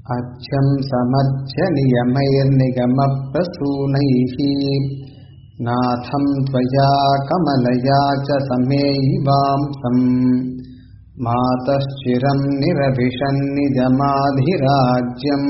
अच्छं समर्च्य नियमैर्निगमप्रसूनैः नाथं त्वया कमलया च समेयिवांसम् मातश्चिरं निरभिषन्निजमाधिराज्यम्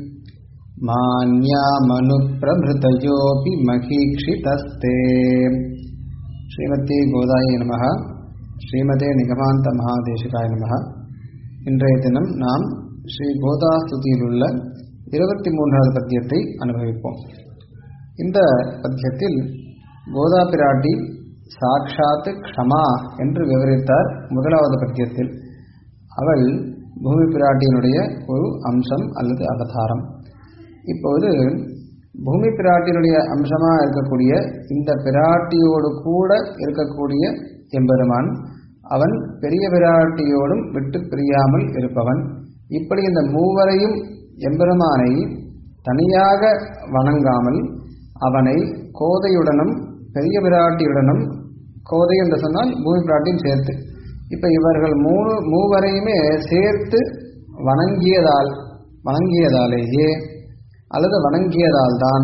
मान्यामनुप्रभृतयोऽपि महीक्षितस्ते ஸ்ரீமதி கோதாய நமக ஸ்ரீமதே நிகமாந்த மகாதேசிகாய நமக இன்றைய தினம் நாம் ஸ்ரீ கோதா ஸ்துதியில் உள்ள இருபத்தி மூன்றாவது பத்தியத்தை அனுபவிப்போம் இந்த பத்தியத்தில் கோதா பிராட்டி சாக்ஷாத் க்ஷமா என்று விவரித்தார் முதலாவது பத்தியத்தில் அவள் பூமி பிராட்டியினுடைய ஒரு அம்சம் அல்லது அவதாரம் இப்போது பூமி பிராட்டியினுடைய அம்சமாக இருக்கக்கூடிய இந்த பிராட்டியோடு கூட இருக்கக்கூடிய எம்பெருமான் அவன் பெரிய பிராட்டியோடும் விட்டு பிரியாமல் இருப்பவன் இப்படி இந்த மூவரையும் எம்பெருமானை தனியாக வணங்காமல் அவனை கோதையுடனும் பெரிய பிராட்டியுடனும் கோதை என்று சொன்னால் பூமி பிராட்டியும் சேர்த்து இப்போ இவர்கள் மூணு மூவரையுமே சேர்த்து வணங்கியதால் வணங்கியதாலேயே அல்லது வணங்கியதால் தான்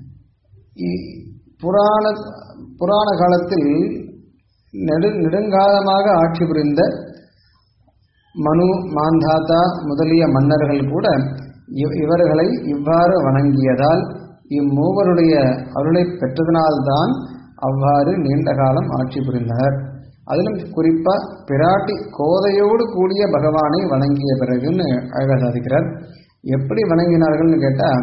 புராண புராண காலத்தில் நெடு நெடுங்காலமாக ஆட்சி புரிந்த மனு மாந்தாத்தா முதலிய மன்னர்கள் கூட இவர்களை இவ்வாறு வணங்கியதால் இம்மூவருடைய அருளை பெற்றதனால்தான் அவ்வாறு நீண்ட காலம் ஆட்சி புரிந்தனர் அதிலும் குறிப்பா பிராட்டி கோதையோடு கூடிய பகவானை வணங்கிய பிறகுன்னு அழகாக சாதிக்கிறார் எப்படி வணங்கினார்கள்னு கேட்டால்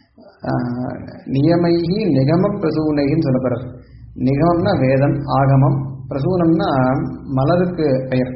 நியமைகி நிகம பிரசூனைகின்னு சொல்லப்படுறது நிகமம்னா வேதம் ஆகமம் பிரசூனம்னா மலருக்கு பெயர்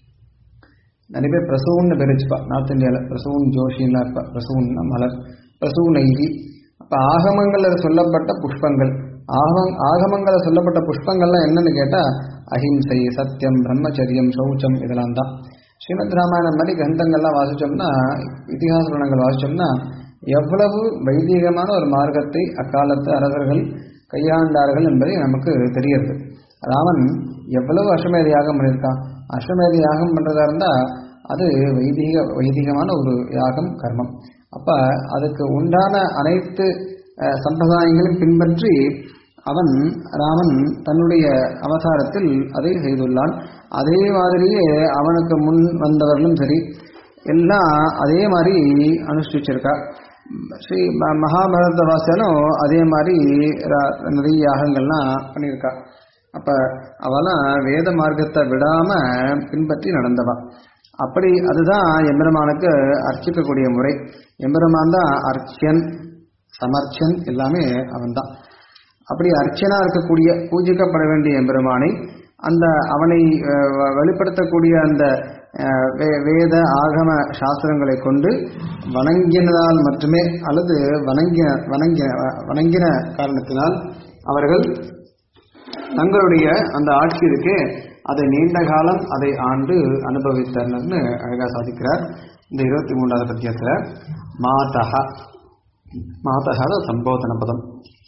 நிறைய பேர் பிரசூன்னு பேர் வச்சுப்பா நார்த் இந்தியாவில் பிரசூன் ஜோஷின்னா இருப்பா பிரசூன்னா மலர் பிரசூனைகி அப்போ ஆகமங்களில் சொல்லப்பட்ட புஷ்பங்கள் ஆகம் ஆகமங்களில் சொல்லப்பட்ட புஷ்பங்கள்லாம் என்னன்னு கேட்டால் அஹிம்சை சத்தியம் பிரம்மச்சரியம் சௌச்சம் இதெல்லாம் தான் ஸ்ரீமத் ராமாயணம் மாதிரி கிரந்தங்கள்லாம் வாசித்தோம்னா இத்திகாச புராணங்கள் வாசித்தோம்னா எவ்வளவு வைதீகமான ஒரு மார்க்கத்தை அக்காலத்து அரசர்கள் கையாண்டார்கள் என்பதை நமக்கு தெரியுது ராமன் எவ்வளவு அஸ்வமேத யாகம் பண்ணியிருக்கான் அஸ்வமேத யாகம் பண்ணுறதா இருந்தால் அது வைதீக வைதீகமான ஒரு யாகம் கர்மம் அப்போ அதுக்கு உண்டான அனைத்து சம்பிரதாயங்களையும் பின்பற்றி அவன் ராமன் தன்னுடைய அவதாரத்தில் அதை செய்துள்ளான் அதே மாதிரியே அவனுக்கு முன் வந்தவர்களும் சரி எல்லாம் அதே மாதிரி அனுஷ்டிச்சிருக்கா ஸ்ரீ மகாபாரத வாசியாலும் அதே மாதிரி நிறைய யாகங்கள்லாம் பண்ணியிருக்கா அப்போ அவெல்லாம் வேத மார்க்கத்தை விடாமல் பின்பற்றி நடந்தவா அப்படி அதுதான் எம்பெருமானுக்கு அர்ச்சிக்கக்கூடிய முறை எம்பெருமான் தான் அர்ச்சன் சமர்ச்சன் எல்லாமே அவன்தான் அப்படி அர்ச்சனா இருக்கக்கூடிய பூஜிக்கப்பட வேண்டிய எம்பெருமானை அந்த அவனை வெளிப்படுத்தக்கூடிய அந்த வேத ஆகம சாஸ்திரங்களை கொண்டு வணங்கினதால் மட்டுமே அல்லது வணங்கின வணங்கின வணங்கின காரணத்தினால் அவர்கள் தங்களுடைய அந்த ஆட்சி இருக்கே அதை நீண்ட காலம் அதை ஆண்டு அனுபவித்தனர்னு அழகாக சாதிக்கிறார் இந்த இருபத்தி மூன்றாவது பத்தியத்தில் மாதா மாதா சம்போதன பதம்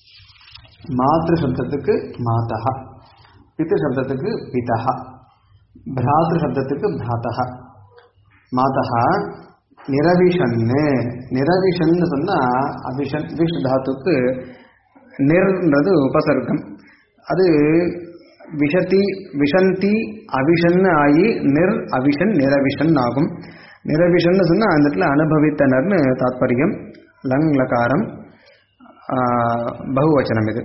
மாத்ரு சப்தத்துக்கு மாதா பித்து சப்தத்துக்கு பிதா பிராத்ரு சப்தத்துக்கு பிராத்தா மாதா நிரவிஷன்னு நிரவிஷன்னு சொன்னால் அபிஷன் விஷ் தாத்துக்கு நிர்ன்றது உபசர்க்கம் அது விஷதி விஷந்தி அவிஷன்னு ஆகி நிர் அவிஷன் நிரவிஷன் ஆகும் நிரவிஷன்னு சொன்னால் அந்த இடத்துல அனுபவித்தனர்னு தாத்பரியம் லங் லகாரம் பகுவச்சனம் இது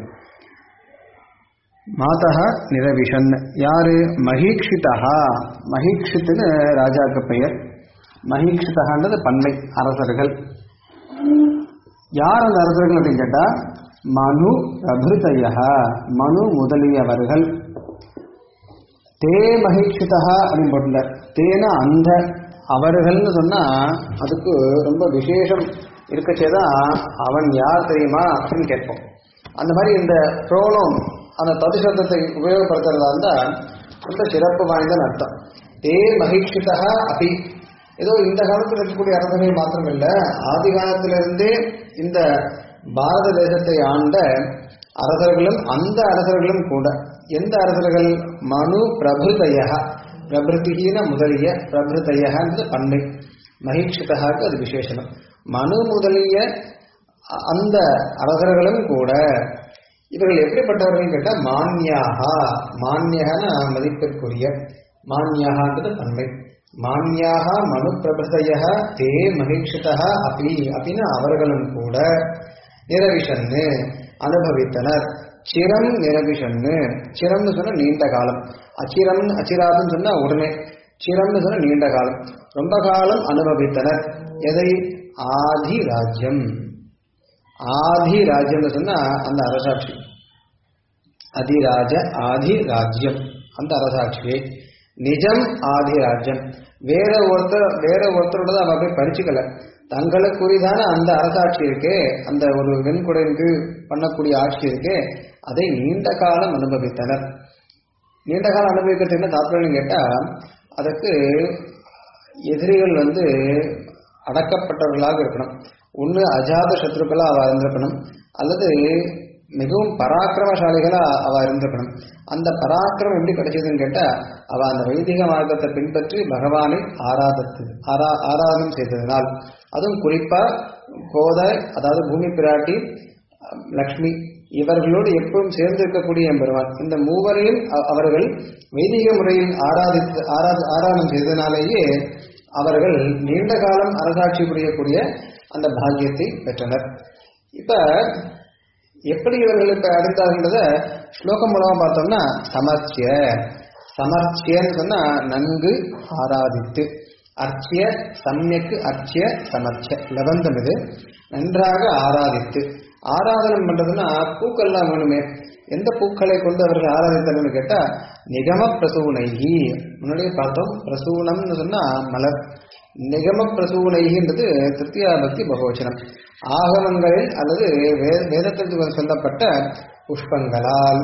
மாதா நிரவிஷன் யாரு மகீக்ஷிதா மகீக்ஷித்துன்னு ராஜாக்கு பெயர் மகீக்ஷிதகான்றது பன்மை அரசர்கள் யார் அந்த அரசர்கள் அப்படின்னு கேட்டால் மனு பிரபிருதய மனு முதலியவர்கள் தே மகிழ்ச்சிதா அப்படின்னு போட்டுல தேன அந்த அவர்கள்னு சொன்னா அதுக்கு ரொம்ப விசேஷம் இருக்கச்சேதான் அவன் யார் தெரியுமா அப்படின்னு கேட்போம் அந்த மாதிரி இந்த ப்ரோனோம் அந்த ததுசப்தத்தை உபயோகப்படுத்துறதா இருந்தால் ரொம்ப சிறப்பு வாய்ந்தன்னு அர்த்தம் தே மகிழ்ச்சிதா அபி ஏதோ இந்த காலத்தில் இருக்கக்கூடிய அரசர்கள் மாத்திரம் இல்லை ஆதி காலத்திலிருந்தே இந்த பாரத தேசத்தை ஆண்ட அரசர்களும் அந்த அரசர்களும் கூட எந்த அரசர்கள் மனு பிரபுதய பிரபிருத்திகின முதலிய பிரபிருதயன்றது பன்மை மகிழ்ச்சிதகாக்கு அது விசேஷனம் மனு முதலிய அ- அந்த அரசர்களும் கூட இவர்கள் எப்படிப்பட்டவர்கள் கேட்டால் மான்யாகா மான்யகன மதிப்பிற்குரிய மான்யாகான்றது தன்மை மான்யாக மனு பிரபதய தே மகிழ்ச்சிதா அப்படி அப்படின்னு அவர்களும் கூட நிரவிஷன்னு அனுபவித்தனர் சிரம் நிரவிஷன்னு சிரம்னு சொன்னா நீண்ட காலம் அச்சிரம் அச்சிராதுன்னு சொன்னா உடனே சிரம்னு சொன்னா நீண்ட காலம் ரொம்ப காலம் அனுபவித்தனர் எதை ஆதி ராஜ்யம் ஆதி ராஜ்யம்னு சொன்னா அந்த அரசாட்சி அதிராஜ ஆதி ராஜ்யம் அந்த அரசாட்சியை நிஜம் ஆதி ராஜ்யம் வேற ஒருத்தர் வேற ஒருத்தரோட அவ போய் பறிச்சுக்கல தங்களுக்குரிதான அந்த அரசாட்சி இருக்கே அந்த ஒரு வெண்குடைக்கு பண்ணக்கூடிய ஆட்சி இருக்கே அதை நீண்ட காலம் அனுபவித்தனர் நீண்ட காலம் அனுபவிக்கிறது என்ன தாத்பரியம் கேட்டா அதற்கு எதிரிகள் வந்து அடக்கப்பட்டவர்களாக இருக்கணும் ஒன்று அஜாத சத்ருக்களா அவ இருந்திருக்கணும் அல்லது மிகவும் பராக்கிரமசாலிகளா அவ இருந்திருக்கணும் அந்த பராக்கிரமம் எப்படி கிடைச்சதுன்னு கேட்டா அவ அந்த வைதிக மார்க்கத்தை பின்பற்றி பகவானை ஆராதத்து ஆரா ஆராதனம் செய்ததினால் அதுவும் குறிப்பா கோதை அதாவது பூமி பிராட்டி லக்ஷ்மி இவர்களோடு எப்பவும் சேர்ந்து இருக்கக்கூடிய எம்பெருமான் இந்த மூவரையும் அ- அவர்கள் வைதிக முறையில் ஆராதித்து ஆராத ஆராதனம் செய்ததினாலேயே அவர்கள் நீண்ட காலம் அரசாட்சி புரியக்கூடிய அந்த பாக்கியத்தை பெற்றனர் இப்ப எப்படி இவர்கள் இப்ப அடைந்தார்கள்ன்றத ஸ்லோகம் மூலமா பார்த்தோம்னா சமர்ச்சிய சமர்ச்சியன்னு சொன்னா நன்கு ஆராதித்து அர்ச்சிய சமயக்கு அர்ச்சிய சமர்ச்ச லபந்தம் இது நன்றாக ஆராதித்து ஆராதனம் பண்றதுன்னா பூக்கள்லாம் வேணுமே எந்த பூக்களை கொண்டு அவர்கள் ஆராதித்தார்கள்னு கேட்டா நிகம பிரசூனைகி முன்னாடியே பார்த்தோம் பிரசூனம்னு சொன்னா மலர் நிகம பிரசூனைகின்றது திருத்தியா பக்தி பகவச்சனம் ஆகமங்களில் அல்லது வே வேதத்திற்கு சொல்லப்பட்ட புஷ்பங்களால்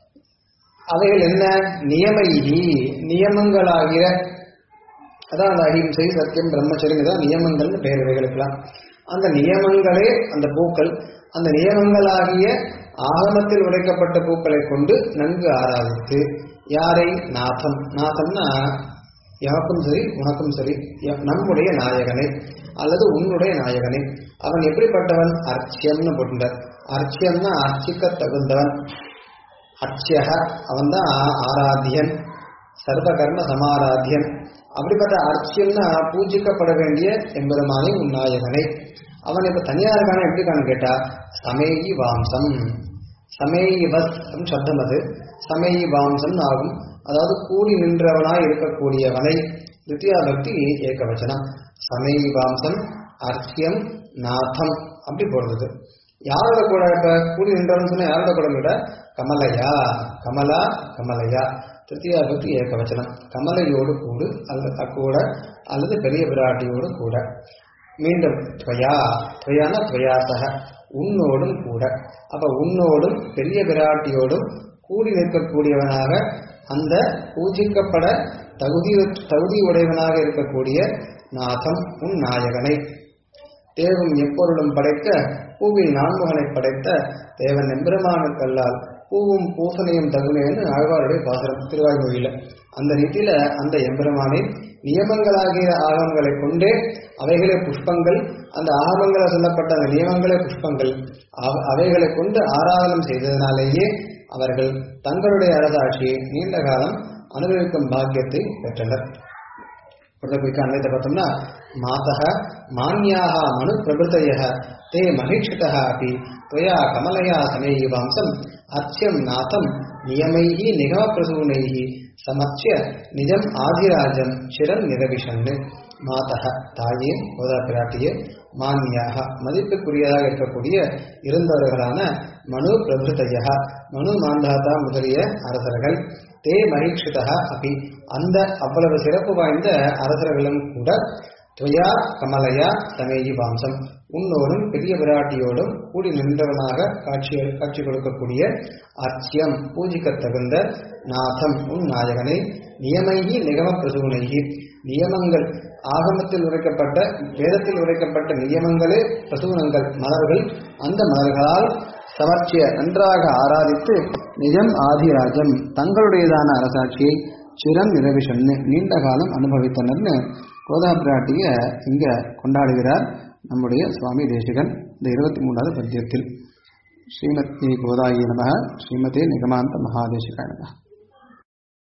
அவைகள் என்ன நியமைகி நியமங்களாகிற அதான் அந்த அஹிம்சை சத்தியம் பிரம்மச்சரியம் தான் நியமங்கள்னு பெயர் இவைகளுக்கெல்லாம் அந்த நியமங்களே அந்த பூக்கள் அந்த நியமங்களாகிய ஆகமத்தில் உரைக்கப்பட்ட பூக்களை கொண்டு நன்கு ஆராதித்து யாரை நாதம் நாதம்னா எனக்கும் சரி உனக்கும் சரி எ- நம்முடைய நாயகனை அல்லது உன்னுடைய நாயகனை அவன் எப்படிப்பட்டவன் அர்ச்சியம்னு போட்டுட்டார் அர்ச்சியம்னா அர்ச்சிக்க தகுந்தவன் அர்ச்சியக அவன்தான் ஆராத்தியன் சர்வகர்ம சமாராத்தியன் அப்படிப்பட்ட அர்ச்சியம்னா பூஜிக்கப்பட வேண்டிய எம்பெருமானை உன் நாயகனை அவன் இப்ப தனியா இருக்கான எப்படி இருக்கான்னு கேட்டா சமேயி வாம்சம் சமேயி வஸ் அப்படின்னு சப்தம் அது சமேயி வாம்சம் ஆகும் அதாவது கூடி நின்றவனாய் இருக்கக்கூடியவனை தித்தியா பக்தி ஏகவச்சனம் சமேயி வாம்சம் அர்ச்சியம் நாதம் அப்படி போடுறது யாரோட கூட இப்ப கூடி நின்றவன் சொன்னா யாரோட கூட விட கமலையா கமலா கமலையா திருத்தியா பக்தி ஏகவச்சனம் கமலையோடு கூடு அல்லது கூட அல்லது பெரிய பிராட்டியோடு கூட மீண்டும் துவயா துவயான துவயாசக உன்னோடும் கூட அப்ப உன்னோடும் பெரிய பிராட்டியோடும் கூடி நிற்கக்கூடியவனாக அந்த பூஜிக்கப்பட தகுதி தகுதி உடையவனாக இருக்கக்கூடிய நாதம் உன் நாயகனை தேவும் எப்பொருளும் படைத்த பூவில் நான்முகனை படைத்த தேவன் எம்பெருமானுக்கல்லால் பூவும் பூசணையும் தகுனேன்னு ஆழ்வாருடைய பாசுரம் திருவாய்மொழியில அந்த ரீதியில அந்த எம்பெருமானை நியமங்களாகிய ஆகமங்களை கொண்டே அவைகளே புஷ்பங்கள் அந்த ஆகமங்களை சொல்லப்பட்ட அந்த நியமங்களே புஷ்பங்கள் அவ- அவைகளை கொண்டு ஆராதனம் செய்ததினாலேயே அவர்கள் தங்களுடைய அரசாட்சியை நீண்ட காலம் அனுபவிக்கும் பாக்கியத்தை பெற்றனர் பிரதபிக்கு அன்வைத்த பார்த்தோம்னா மாதः மான்யாः மனு பிரபृतयः ते மகிழ்ச்சிतः अपि त्वया कमलया समेयिवांसम् अर्च्यं नाथं नियमैः निगमप्रसूनैः समर्च्य நிஜம் ஆதிராஜம் சிரம் நிரவிஷன் மாதக தாயே கோதா பிராட்டியே மான்யாக மதிப்புக்குரியதாக இருக்கக்கூடிய இருந்தவர்களான மனு பிரபுத்தைய மனு மாந்தாதா முதலிய அரசர்கள் தே மகிழ்ச்சிதா அப்படி அந்த அவ்வளவு சிறப்பு வாய்ந்த அரசர்களும் கூட துவயா கமலையா சமேயி வாம்சம் உன்னோடும் பெரிய விராட்டியோடும் கூடி நின்றவனாக காட்சி காட்சி கொடுக்கக்கூடிய அர்ச்சியம் பூஜிக்கத் தகுந்த நாதம் உன் நாயகனை நியமைகி நிகம பிரசூனைகி நியமங்கள் ஆகமத்தில் உரைக்கப்பட்ட வேதத்தில் உரைக்கப்பட்ட நியமங்களே பிரசூனங்கள் மலர்கள் அந்த மலர்களால் சமர்ச்சிய நன்றாக ஆராதித்து நிஜம் ஆதிராஜம் தங்களுடையதான அரசாட்சியை சிரம் நிரவிஷன்னு நீண்ட காலம் அனுபவித்தனர்னு கோதா பிராட்டிய இங்க கொண்டாடுகிறார் நம்முடைய சுவாமி தேசிகன் இந்த இருபத்தி மூன்றாவது பத்தியத்தில் ஸ்ரீமதி கோதாயி நம ஸ்ரீமதே நிகமாந்த மகாதேசிகாய நம